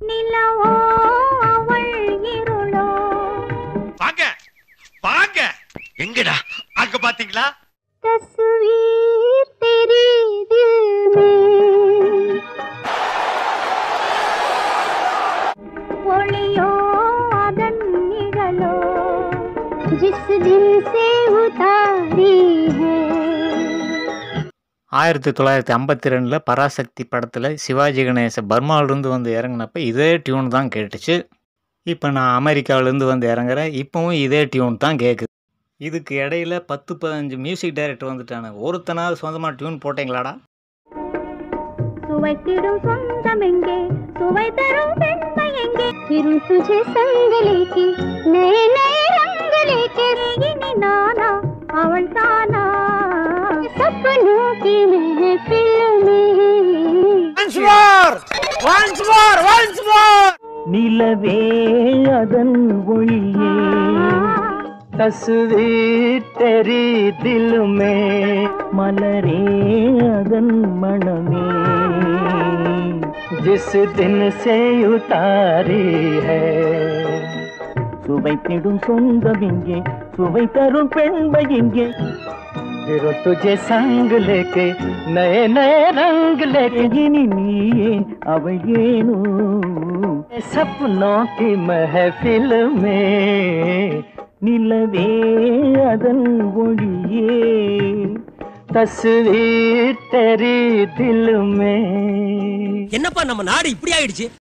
நிலவோ அவள் இருளோ வாங்க வாங்க எங்கடா அங்க பாத்தீங்களா तस्वीर तेरी दिल में ஒளியோ அதன் நிழலோ जिस दिल से उतारी है ஆயிரத்தி தொள்ளாயிரத்தி ஐம்பத்தி ரெண்டில் பராசக்தி படத்தில் சிவாஜி கணேச பர்மாவிலேருந்து வந்து இறங்குனப்ப இதே டியூன் தான் கேட்டுச்சு இப்போ நான் அமெரிக்காவிலேருந்து வந்து இறங்குறேன் இப்போவும் இதே டியூன் தான் கேட்குது இதுக்கு இடையில பத்து பதினஞ்சு மியூசிக் டைரக்டர் வந்துட்டாங்க ஒருத்தனாவது சொந்தமாக டியூன் போட்டீங்களாடா சுவைத்திடும் சொந்தம் எங்கே சுவை தரும் பெண்மை எங்கே फिरूं तुझे संग लेके नए नए रंग लेके इनी नाना அவள் தானா सपनों की महफिल में நிலவே அதன் ஒளியே तस्वीर तेरी दिल में மலரே அதன் மணமே जिस दिन से उतारी है சுவைத்திடும் சொந்தம் இங்கே சுவை தரும் பெண்மை இங்கே फिरो तुझे संग लेके नए नए रंग लेके இனி நீயே அவள் ஏனோ सपनों की महफिल में நிலவே அதன் ஒளியே तस्वीर तेरी दिल में என்னப்பா நம்ம நாடு இப்படி ஆயிடுச்சு